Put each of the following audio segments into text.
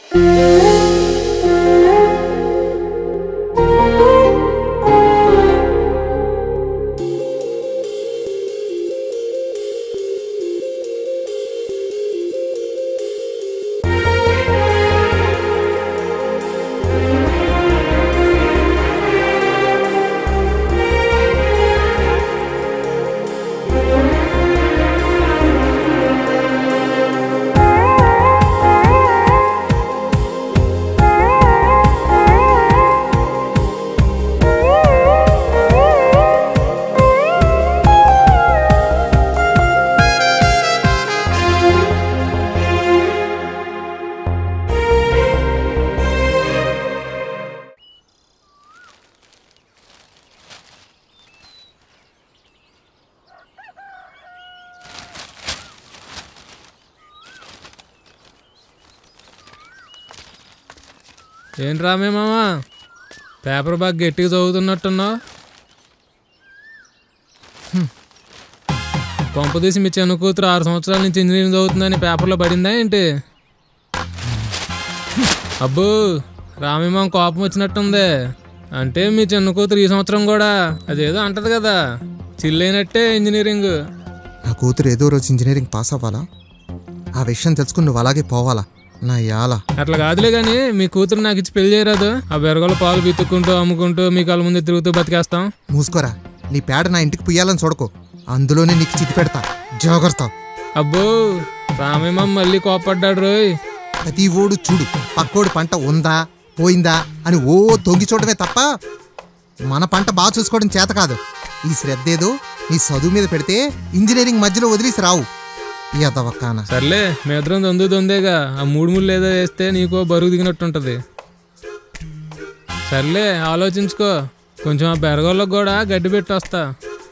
ఏంటి రామే మామా పేపర్ బాగా గట్టిగా చదువుతున్నట్టున్నావు కొంప తీసి మీ చిన్న కూతురు ఆరు సంవత్సరాల నుంచి ఇంజనీరింగ్ చదువుతుందని పేపర్లో పడిందా ఏంటి అబ్బో రామేమో కోపం వచ్చినట్టుంది అంటే మీ చిన్న కూతురు ఈ సంవత్సరం కూడా అదేదో అంటది కదా చిల్లైనట్టే ఇంజనీరింగ్ నా కూతురు ఏదో రోజు ఇంజనీరింగ్ పాస్ అవ్వాలా ఆ విషయం తెలుసుకుని నువ్వు అలాగే పోవాలా నా యాల అట్లా కాదులే కానీ మీ కూతురు నాకు ఇచ్చి పెళ్లి చేయరాదు ఆ బెరగల పాలు బిత్తుకుంటూ అమ్ముకుంటూ మీ కళ్ళ ముందు తిరుగుతూ బతికేస్తాం మూసుకోరా నీ పేడ నా ఇంటికి పుయ్యాలని చూడకు అందులోనే నీకు చితి పెడతా జాగ్రత్త అబ్బో రామేమో మళ్ళీ కోపడ్డాడు రోయ్ ప్రతి ఓడు చూడు పక్కోడి పంట ఉందా పోయిందా అని ఓ తొంగి చూడమే తప్ప మన పంట బాగా చూసుకోవడం చేత కాదు ఈ శ్రద్ధ ఏదో నీ చదువు మీద పెడితే ఇంజనీరింగ్ మధ్యలో వదిలేసి రావు ఎదవక్కాన సర్లే మీ ఇద్దరం దొందు దొందేగా ఆ మూడు ముళ్ళు ఏదో వేస్తే నీకో బరువు దిగినట్టుంటది సర్లే ఆలోచించుకో కొంచెం ఆ బెరగోళ్ళకు కూడా గడ్డి పెట్టి వస్తా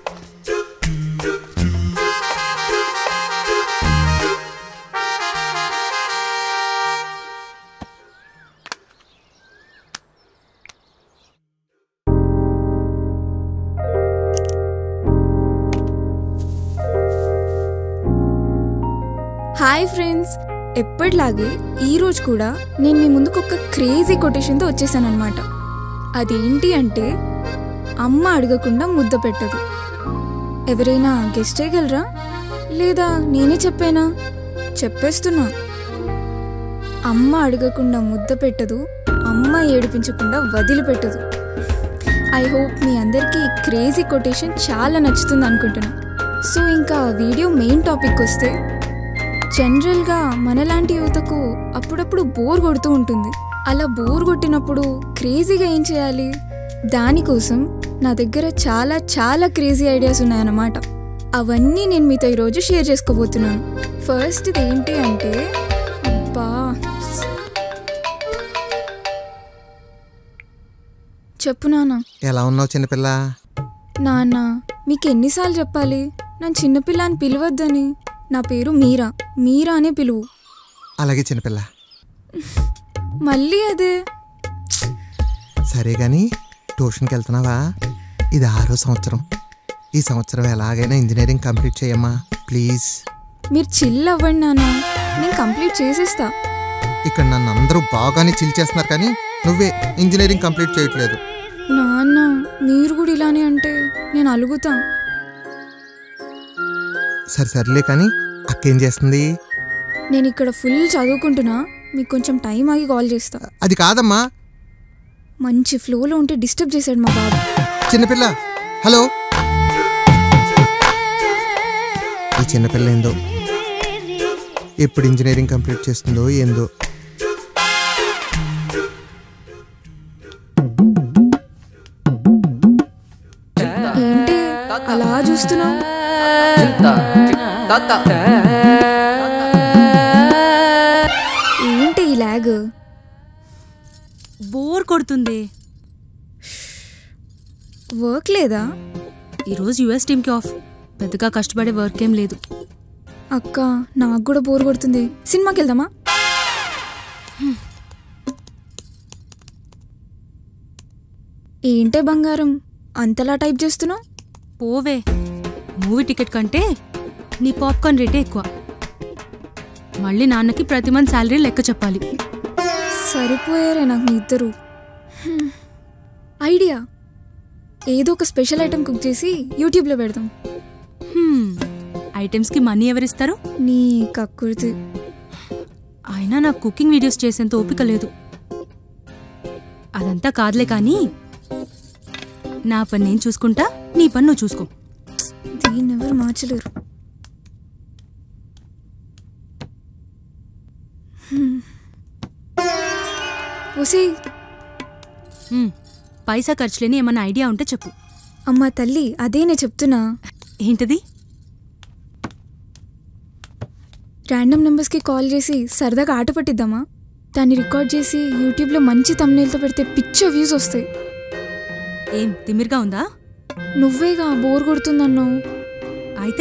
హాయ్ ఫ్రెండ్స్ ఎప్పటిలాగే ఈ రోజు కూడా నేను మీ ముందుకు ఒక క్రేజీ కొటేషన్తో వచ్చేసాను అనమాట అదేంటి అంటే అమ్మ అడగకుండా ముద్ద పెట్టదు ఎవరైనా గెస్ట్ చేయగలరా లేదా నేనే చెప్పానా చెప్పేస్తున్నా అమ్మ అడగకుండా ముద్ద పెట్టదు అమ్మ ఏడిపించకుండా వదిలిపెట్టదు ఐ హోప్ మీ అందరికీ ఈ క్రేజీ కొటేషన్ చాలా నచ్చుతుంది అనుకుంటున్నా సో ఇంకా వీడియో మెయిన్ టాపిక్ వస్తే జనరల్గా మనలాంటి యువతకు అప్పుడప్పుడు బోర్ కొడుతూ ఉంటుంది అలా బోర్ కొట్టినప్పుడు క్రేజీగా ఏం చేయాలి దానికోసం నా దగ్గర చాలా చాలా క్రేజీ ఐడియాస్ ఉన్నాయన్నమాట అవన్నీ నేను మీతో ఈరోజు షేర్ చేసుకోబోతున్నాను ఫస్ట్ ఇది ఏంటి అంటే అబ్బా చెప్పు నాన్న ఎలా ఉన్నావు చిన్నపిల్ల నాన్న మీకు ఎన్నిసార్లు చెప్పాలి నన్ను చిన్నపిల్ల అని పిలవద్దని నా పేరు మీరా మీరా అనే పిలువు అలాగే చిన్నపిల్ల మళ్ళీ అదే సరే గాని ట్యూషన్కి వెళ్తున్నావా ఇది ఆరో సంవత్సరం ఈ సంవత్సరం ఎలాగైనా ఇంజనీరింగ్ కంప్లీట్ చేయమ్మా ప్లీజ్ మీరు చిల్ అవ్వండి నాన్న నేను కంప్లీట్ చేసేస్తా ఇక్కడ నన్ను అందరూ బాగానే చిల్ చేస్తున్నారు కానీ నువ్వే ఇంజనీరింగ్ కంప్లీట్ చేయట్లేదు నాన్న మీరు కూడా ఇలానే అంటే నేను అలుగుతా సరే సర్లే కానీ అక్క ఏం చేస్తుంది నేను ఇక్కడ ఫుల్ చదువుకుంటున్నా మీకు కొంచెం టైం ఆగి కాల్ చేస్తా అది కాదమ్మా మంచి ఫ్లోలో ఉంటే డిస్టర్బ్ చేశాడు మా బాబు చిన్నపిల్ల హలో ఈ చిన్నపిల్ల ఏందో ఎప్పుడు ఇంజనీరింగ్ కంప్లీట్ చేస్తుందో ఏందో ఏంటి అలా చూస్తున్నావు ఏంటి ఈ లాగ్ బోర్ కొడుతుంది వర్క్ లేదా ఈరోజు యుఎస్ టీమ్కి ఆఫ్ పెద్దగా కష్టపడే వర్క్ ఏం లేదు అక్క నాకు కూడా బోర్ కొడుతుంది సినిమాకి వెళ్దామా ఏంటే బంగారం అంతలా టైప్ చేస్తున్నావు పోవే మూవీ టికెట్ కంటే నీ పాప్కార్న్ రేటే ఎక్కువ మళ్ళీ నాన్నకి ప్రతి మంత్ శాలరీ లెక్క చెప్పాలి సరిపోయారే నాకు మీ ఇద్దరు హ్మ్. ఐడియా ఏదో ఒక స్పెషల్ ఐటెం కుక్ చేసి యూట్యూబ్లో పెడదాం హ్మ్. ఐటమ్స్కి మనీ ఎవరిస్తారు నీ కక్కుర్తి అయినా నాకు కుకింగ్ వీడియోస్ చేసేంత ఓపిక లేదు అదంతా కాదులే కానీ నా పని నేను చూసుకుంటా నీ పని నువ్వు చూసుకో దీన్ని ఎవరు మార్చలేరు ఒసే హ్మ్. పైసా ఖర్చులేని ఏమన్నా ఐడియా ఉంటే చెప్పు అమ్మ తల్లి అదే నేను చెప్తున్నా ఏంటది ర్యాండమ్ నెంబర్స్కి కాల్ చేసి సరదాగా ఆట పట్టిద్దామా దాన్ని రికార్డ్ చేసి యూట్యూబ్లో మంచి తమ్నేల్తో పెడితే పిచ్చ వ్యూస్ వస్తాయి ఏం తిమిర్గా ఉందా నువ్వేగా బోర్ కొడుతుందన్నావు అయితే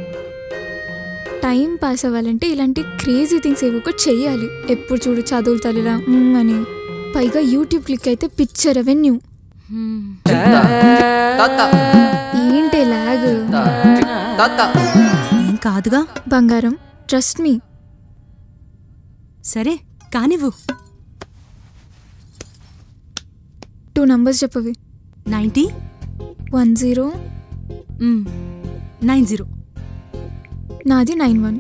టైం పాస్ అవ్వాలంటే ఇలాంటి క్రేజీ థింగ్స్ ఏవో ఒకటి చెయ్యాలి ఎప్పుడు చూడు చదువులు తల్లిలా మ్మ్ అని పైగా యూట్యూబ్ క్లిక్ అయితే పిచ్చ రెవెన్యూ హ్మ్. ఏంటి లాగ్ ఏం కాదుగా బంగారం ట్రస్ట్ మీ సరే కానివ్వు టూ నంబర్స్ చెప్పవి ninety one zero nine zero నాది నైన్ వన్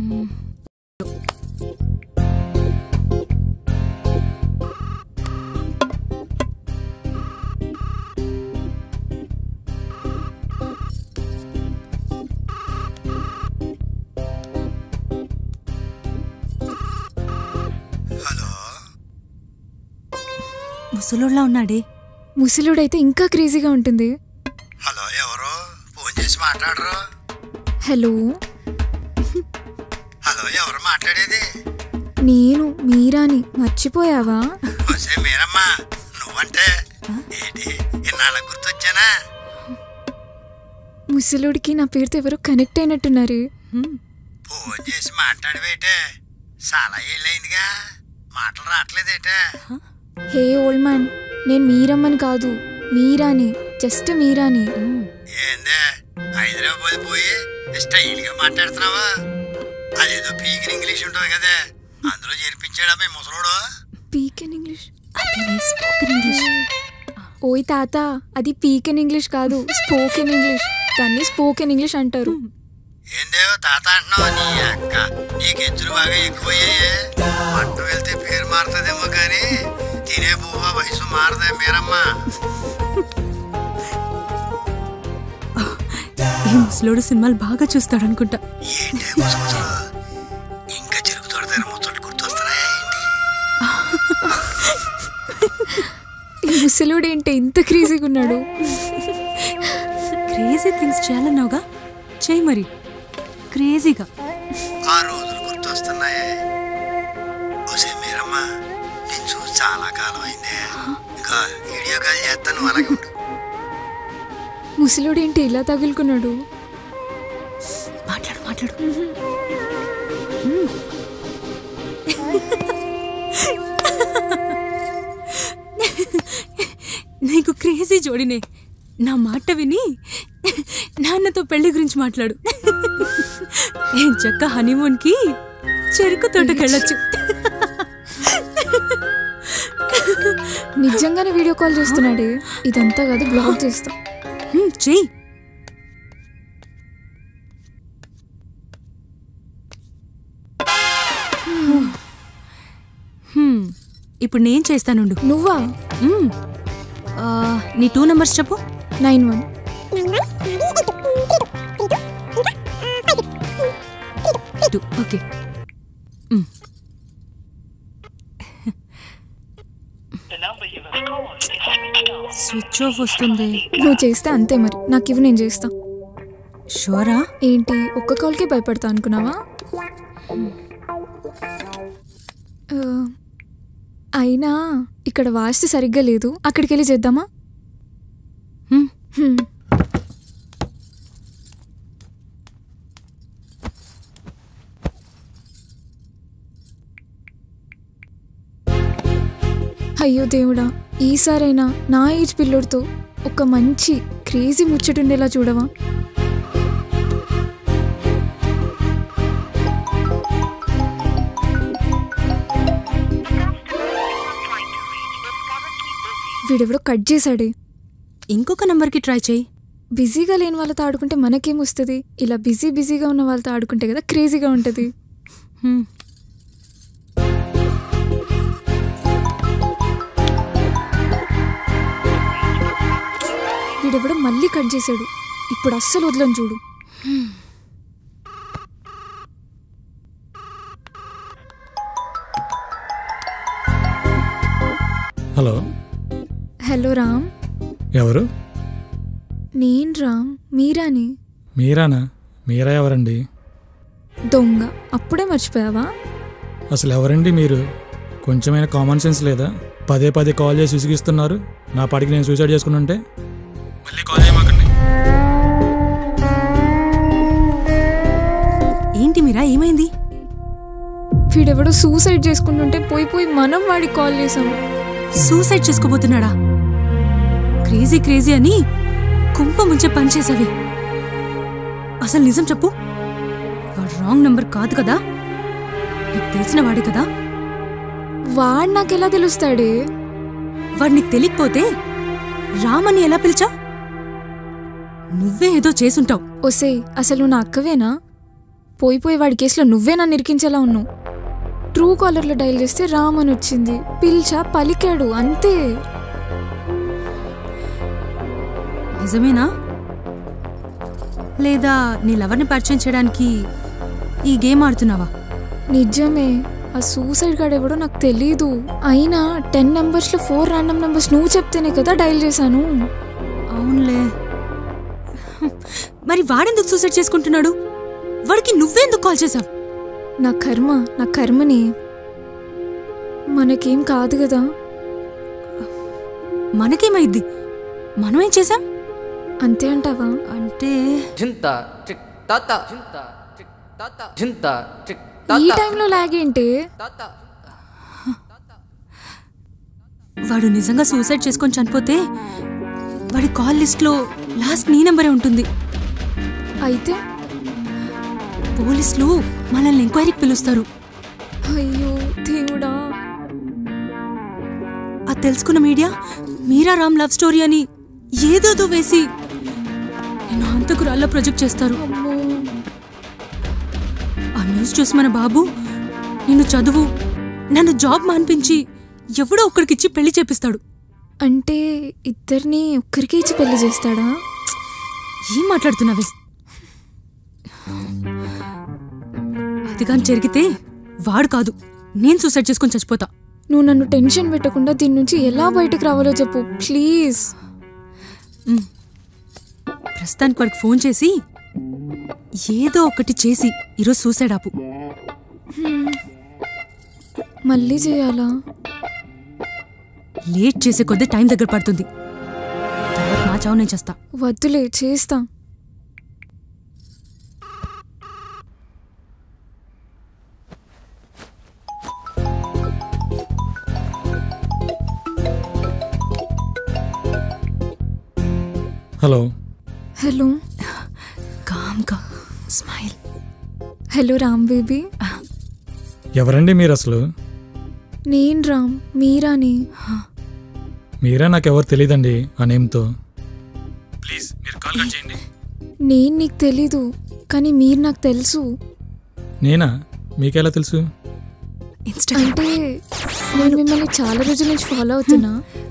హలో ముసలోళ్ళ ఉన్నాడే ముసలుడైతే ఇంకా క్రేజీగా ఉంటుంది హలో ఎవరు ఫోన్ చేసి మాట్లాడరు హలో హలో ఎవరు మాట్లాడేది నేను మీరాని మర్చిపోయావా వసే మీరమ్మా నువ్వంటే ఏంటి ఇన్నాళ్ళ గుర్తొచ్చానా ముసలుడికి నా పేరుతో ఎవరో కనెక్ట్ అయినట్టున్నారు హ్మ్. ఫోన్ చేసి మాట్లాడవేటే చాలా ఏళ్ళైందిగా మాటలు రావట్లేదేటే హే ఓల్డ్ మ్యాన్ నేను మీరమ్మని కాదు మీరాని జస్ట్ మీరాని హ్మ్. ఏందే హైదరాబాద్ పోయి స్టైల్గా మాట్లాడుతున్నావా అదేదో పీకిన ఇంగ్లీష్ ఉంటుంది కదే అందులో చేర్పించాడా మీ ముసలోడు పీకెన్ ఇంగ్లీష్ అదేనే స్పోకెన్ ఇంగ్లీష్ ఓయ్ తాత అది పీకెన్ ఇంగ్లీష్ కాదు స్పోకెన్ ఇంగ్లీష్ దాన్ని స్పోకెన్ ఇంగ్లీష్ అంటారు ఏందేవో తాత అంటున్నావు నీ అక్క నీకు ఎత్తులు బాగా ఎక్కువయ్యాయే పట్టు వెళ్తే పేరు మారుతుందేమో కానీ తినే బువ్వ వయసు మారదే మీరమ్మా ఈ ముసలోడు సినిమాలు బాగా చూస్తాడు అనుకుంటా ఏంటే ముసముసలు ఇంకా చెరుకు తొడతారు ముచ్చట్లు గుర్తొస్తున్నాయా ఏంటి ఈ ముసలుడు ఏంటి ఇంత క్రేజీగా ఉన్నాడు క్రేజీ థింగ్స్ చేయాలన్నావుగా చేయి మరి క్రేజీగా ఆ రోజులు గుర్తొస్తున్నాయే ఒసే మీరమ్మా నేను చూసి చాలా కాలం అయిందే ఇంకా వీడియో కాల్ చేస్తాను అలాగే ఉండు ముసలుడు ఏంటి ఇలా తగులుకున్నాడు మాట్లాడు మాట్లాడు నీకు క్రేజీ జోడినే నా మాట విని నాన్నతో పెళ్లి గురించి మాట్లాడు ఏం చక్క హనీమూన్కి చెరుకు తోటకెళ్ళొచ్చు నిజంగానే వీడియో కాల్ చేస్తున్నాడే ఇదంతా కాదు బ్లాక్ చేస్తా హ్మ్, చెయ్యి హ్మ్, ఇప్పుడు నేను చేస్తానుండు నువ్వా మ్మ్. ఆ, నీ టూ నెంబర్స్ చెప్పు నైన్ వన్ టూ ఓకే మ్మ్. స్విచ్ ఆఫ్ వస్తుంది నువ్వు చేస్తే అంతే మరి నాకు ఇవి నేను చేస్తా షూరా ఏంటి ఒక్క కాల్కే భయపడతా అనుకున్నావా ఆ, అయినా ఇక్కడ వాస్తు సరిగ్గా లేదు అక్కడికి వెళ్ళి చేద్దామా హ్మ్. హ్మ్. అయ్యో దేవుడా ఈసారైనా నా ఏజ్ పిల్లోడితో ఒక మంచి క్రేజీ ముచ్చటుండేలా చూడవా వీడెవడో కట్ చేశాడే ఇంకొక నంబర్కి ట్రై చేయి బిజీగా లేని వాళ్ళతో ఆడుకుంటే మనకేం వస్తుంది ఇలా బిజీ బిజీగా ఉన్న వాళ్ళతో ఆడుకుంటే కదా క్రేజీగా ఉంటుంది హ్మ్. వీడెవడో మళ్ళీ కట్ చేశాడు ఇప్పుడు అస్సలు వదలని చూడు హలో హలో రామ్ ఎవరు నేను రామ్ మీరాని మీరానా మీరా ఎవరండి దొంగ అప్పుడే మర్చిపోయావా అసలు ఎవరండి మీరు కొంచెమైనా కామన్ సెన్స్ లేదా పదే పదే కాల్ చేసి విసిగిస్తున్నారు నా పాటికి నేను సూసైడ్ చేసుకుని ఉంటే మళ్ళీ కాల్ చేయమాకండి ఏంటి మీరా ఏమైంది వీడెవడో సూసైడ్ చేసుకుంటుంటే పోయి పోయి మనం వాడికి కాల్ చేసాం సూసైడ్ చేసుకోబోతున్నాడా క్రేజీ క్రేజీ అని కుంప ముంచే పని చేసావి అసలు నిజం చెప్పు వాడు రాంగ్ నంబర్ కాదు కదా నీకు తెలిసిన వాడే కదా వాడు నాకెలా తెలుస్తాడే వాడు నీకు తెలియకపోతే రామని ఎలా పిలిచావు నువ్వే ఏదో చేసుంటావు ఒసే అసలు నా అక్కవేనా పోయి పోయి వాడి కేసులో నువ్వే నన్ను ఇరికించేలా ఉన్నావు ట్రూ కాలర్లో డైల్ చేస్తే రామ్ అని వచ్చింది పిలిచా పలికాడు అంతే నిజమేనా లేదా నీ లవర్ని పరిచయం చేయడానికి ఈ గేమ్ ఆడుతున్నావా నిజమే ఆ సూసైడ్ గార్డ్ ఎవడో నాకు తెలీదు అయినా టెన్ నెంబర్స్లో ఫోర్ ర్యాండమ్ నెంబర్స్ నువ్వు చెప్తేనే కదా డైల్ చేశాను అవునులే మరి వాడెందుకు సూసైడ్ చేసుకుంటున్నాడు వాడికి నువ్వెందుకు కాల్ చేసావు నా కర్మ నా కర్మని మనకేం కాదు కదా మనకేమైద్ది మనం ఏం చేసాం అంతే అంటావా అంటే చింత చిక్ తాత చింత చిక్ తాత చింత చిక్ ఈ తాత టైంలో లాగేంటి తాత వాడు నిజంగా సూసైడ్ చేసుకొని చనిపోతే వాడి కాల్ లిస్ట్లో లాస్ట్ నీ నెంబరే ఉంటుంది అయితే పోలీసులు మనల్ని ఎంక్వైరీకి పిలుస్తారు అయ్యో దేవుడా అది తెలుసుకున్న media Meera Ram love story అని ఏదేదో వేసి నేను హంతకురాల్లా ప్రొజెక్ట్ చేస్తారు అమ్మో ఆ న్యూస్ చూసి మన బాబు నిన్ను చదువు నన్ను జాబ్ మాన్పించి ఎవడో ఒక్కడికిచ్చి పెళ్లి చేపిస్తాడు అంటే ఇద్దరిని ఒక్కరికే ఇచ్చి పెళ్లి చేస్తాడా ఏం మాట్లాడుతున్నావే అది కానీ జరిగితే వాడు కాదు నేను సూసైడ్ చేసుకొని చచ్చిపోతా నువ్వు నన్ను టెన్షన్ పెట్టకుండా దీని నుంచి ఎలా బయటకు రావాలో చెప్పు ప్లీజ్ ప్రస్తుతానికి వాడికి ఫోన్ చేసి ఏదో ఒకటి చేసి ఈరోజు సూసైడ్ ఆపు మళ్ళీ చేయాలా లేట్ చేసే కొద్దీ టైం దగ్గర పడుతుంది తర్వాత నా చావు నేను చేస్తా వద్దులే చేస్తా హలో హలో కామ్గా స్మైల్ హలో రామ్ బేబీ ఎవరండి మీరు అసలు నేను రామ్ మీరాని మీరా నాకెవరు తెలియదండి ఆ నేమ్తో ప్లీజ్ మీరు కాల్ కట్ చేయండి నేను నీకు తెలీదు కానీ మీరు నాకు తెలుసు నేనా మీకెలా తెలుసు ఇన్స్టాగ్రామ్ అంటే నేను మిమ్మల్ని చాలా రోజుల నుంచి ఫాలో అవుతున్నా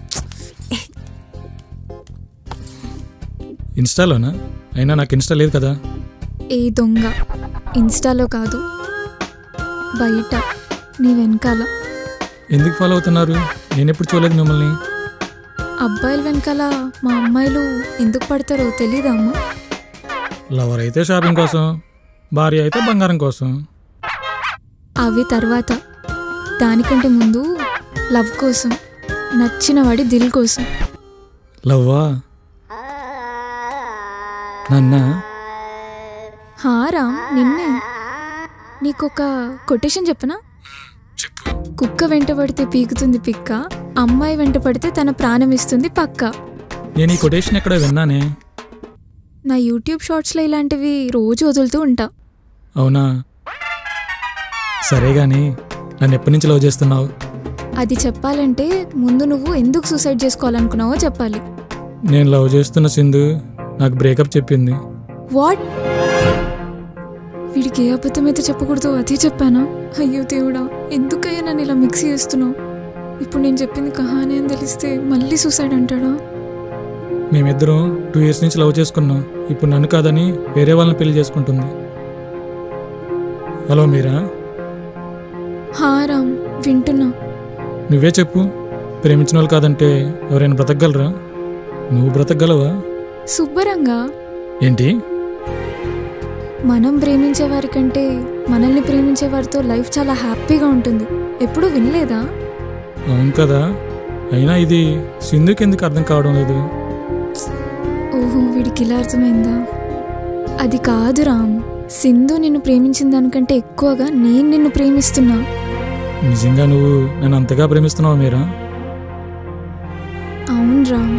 ఇన్స్టాలోనా అయినా నాకు ఇన్స్టా లేదు కదా ఏ దొంగ ఇన్స్టాలో కాదు బయట నీ వెనకాల ఎందుకు ఫాలో అవుతున్నారు నేను ఎప్పుడు చూడలేదు మిమ్మల్ని అబ్బాయిల వెనకాల మా అమ్మాయిలు ఎందుకు పడతారో తెలీదా అమ్మా లవర్ అయితే షాపింగ్ కోసం భార్య అయితే బంగారం కోసం అవి తర్వాత దానికంటే ముందు లవ్ కోసం నచ్చిన వాడి దిల్ కోసం లవ్వా నన్నా హారామ్ నిన్నే నీకొక కొటేషన్ చెప్పనా చెప్పు కుక్క వెంట పడితే పీకుతుంది పిక్క అమ్మాయి వెంట పడితే తన ప్రాణం ఇస్తుంది పక్క నేను ఈ కొటేషన్ ఎక్కడ విన్నానే నా యూట్యూబ్ షార్ట్స్లో ఇలాంటివి రోజు వదులుతూ ఉంటా అవునా సరే గాని నన్ను ఎప్పటి నుంచి లవ్ చేస్తున్నావు అది చెప్పాలంటే ముందు నువ్వు ఎందుకు సూసైడ్ చేసుకోవాలనుకున్నావో చెప్పాలి నేను లవ్ చేస్తున్న సింధు నాకు బ్రేకప్ చెప్పింది వాట్ వీడికి ఏ అబద్ధం అయితే చెప్పకూడదు అదే చెప్పానా అయ్యో దేవుడా ఎందుకయ్యా నన్ను ఇలా మిక్స్ చేస్తున్నావు ఇప్పుడు నేను చెప్పింది కహాని అని తెలిస్తే మళ్ళీ సూసైడ్ అంటాడా మేమిద్దరం టూ ఇయర్స్ నుంచి లవ్ చేసుకున్నాం ఇప్పుడు నన్ను కాదని వేరే వాళ్ళని పెళ్లి చేసుకుంటుంది హలో మీరా హా రామ్ వింటున్నా నువ్వే చెప్పు ప్రేమించిన వాళ్ళు కాదంటే ఎవరైనా బ్రతకగలరా నువ్వు బ్రతకగలవా శుభ్రంగా ఏంటి మనం ప్రేమించే వారి కంటే మనల్ని ప్రేమించే వారితో లైఫ్ చాలా హ్యాపీగా ఉంటుంది ఎప్పుడూ వినలేదా అవును కదా అయినా ఇది సింధుకి ఎందుకు అర్థం కావడం లేదు ఓహో వీడికి ఇలా అర్థమైందా అది కాదు రామ్ సింధు నిన్ను ప్రేమించిన దానికంటే ఎక్కువగా నేను నిన్ను ప్రేమిస్తున్నా నిజంగా నువ్వు నన్ను అంతగా ప్రేమిస్తున్నావా మీరా అవును రామ్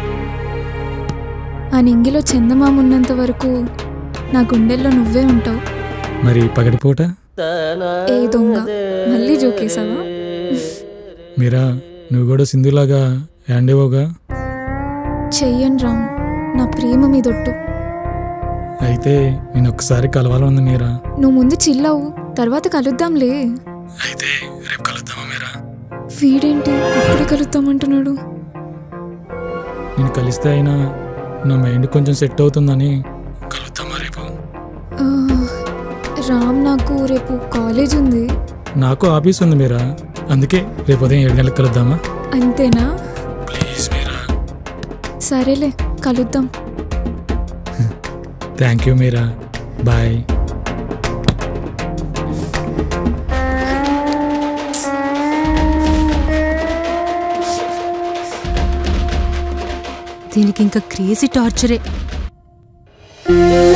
ఆ నింగిలో చందమామ ఉన్నంత వరకు నా గుండెల్లో నువ్వే ఉంటావు మరి పగటిపూట ఏ దొంగ మళ్ళీ జోకేసావా మీరా నువ్వు కూడా సింధులాగా యాండేవోగా చెయ్యను రామ్ నా ప్రేమ మీదొట్టు అయితే నేను ఒక్కసారి కలవాలనుంది మీరా నువ్వు ముందు చిల్లవు తర్వాత కలుద్దాంలే అయితే రేపు కలుద్దామా మీరా వీడేంటి అప్పుడే కలుద్దామంటున్నాడు నేను కలిస్తే అయినా నా మైండ్ కొంచెం సెట్ అవుతుందని కలుద్దామా రేపు ఆ, రామ్ నాకు రేపు కాలేజ్ ఉంది నాకు ఆఫీస్ ఉంది మీరా అందుకే రేపు ఉదయం ఏడు గంటలకు కలుద్దామా అంతేనా ప్లీజ్ మీరా సరేలే కలుద్దాం థ్యాంక్ యూ మీరా బాయ్ దీనికి ఇంకా క్రేజీ టార్చరే